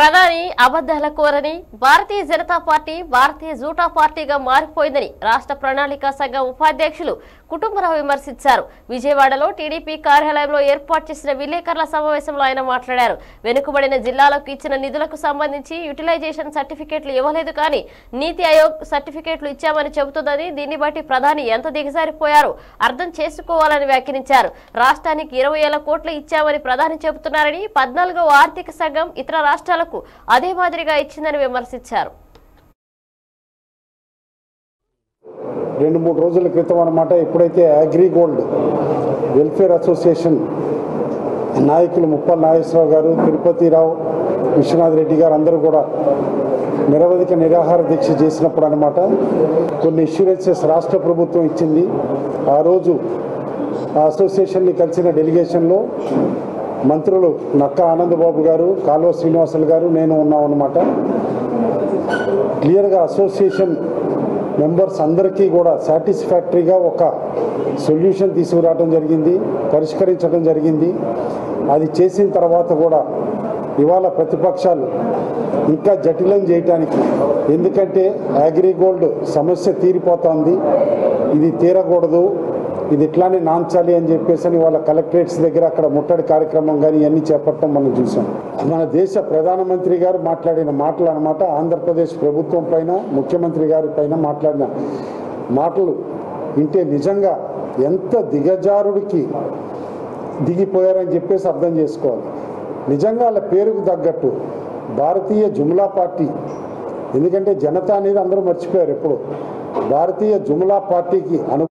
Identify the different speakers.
Speaker 1: ప్రధాని అబద్దాల కోరని భారతీయ జనతా పార్టీ భారతీయ జూటా పార్టీగా మారిపోయిందని రాష్ట్ర ప్రణాళిక సంఘం ఉపాధ్యక్షులు కుటుంబరావు విమర్శించారు విజయవాడలో టీడీపీ కార్యాలయంలో ఏర్పాటు చేసిన విలేకరుల సమావేశంలో ఆయన మాట్లాడారు వెనుకబడిన జిల్లాలకు ఇచ్చిన నిధులకు సంబంధించి యూటిలైజేషన్ సర్టిఫికేట్లు ఇవ్వలేదు కానీ నీతి ఆయోగ్ సర్టిఫికేట్లు ఇచ్చామని చెబుతుందని దీన్ని బట్టి ప్రధాని ఎంత దిగజారిపోయారో అర్థం చేసుకోవాలని వ్యాఖ్యానించారు రాష్ట్రానికి ఇరవై వేల కోట్లు ఇచ్చామని ప్రధాని చెబుతున్నారని పద్నాలుగవ ఆర్థిక సంఘం ఇతర రాష్ట్రాలకు అదే మాదిరిగా ఇచ్చిందని విమర్శించారు
Speaker 2: రెండు మూడు రోజుల క్రితం అనమాట ఎప్పుడైతే అగ్రిగోల్డ్ వెల్ఫేర్ అసోసియేషన్ నాయకులు ముప్పల్ నాగేశ్వరరావు గారు తిరుపతిరావు విశ్వనాథ్ రెడ్డి గారు అందరూ కూడా నిరవధిక నిరాహార దీక్ష చేసినప్పుడు అనమాట కొన్ని ఇన్సూరెన్సెస్ రాష్ట్ర ప్రభుత్వం ఇచ్చింది ఆ రోజు ఆ అసోసియేషన్ని కలిసిన డెలిగేషన్లో మంత్రులు నక్క ఆనందబాబు గారు కాలువ శ్రీనివాసులు గారు నేను ఉన్నాం అనమాట క్లియర్గా అసోసియేషన్ మెంబర్స్ అందరికీ కూడా సాటిస్ఫాక్టరీగా ఒక సొల్యూషన్ తీసుకురావడం జరిగింది పరిష్కరించడం జరిగింది అది చేసిన తర్వాత కూడా ఇవాళ ప్రతిపక్షాలు ఇంకా జటిలం చేయటానికి ఎందుకంటే అగ్రిగోల్డ్ సమస్య తీరిపోతోంది ఇది తీరకూడదు ఇది ఇట్లానే నాంచాలి అని చెప్పేసి అని వాళ్ళ కలెక్టరేట్స్ దగ్గర అక్కడ ముట్టడి కార్యక్రమం కానీ ఇవన్నీ చేపట్టడం మనం చూసాం మన దేశ ప్రధానమంత్రి గారు మాట్లాడిన మాటలు అనమాట ఆంధ్రప్రదేశ్ ప్రభుత్వం పైన ముఖ్యమంత్రి గారి పైన మాట్లాడిన మాటలు వింటే నిజంగా ఎంత దిగజారుడికి దిగిపోయారని చెప్పేసి అర్థం చేసుకోవాలి నిజంగా వాళ్ళ పేరుకు తగ్గట్టు భారతీయ జుమ్లా పార్టీ ఎందుకంటే జనతా అనేది అందరూ మర్చిపోయారు ఎప్పుడు భారతీయ జుమ్లా పార్టీకి అను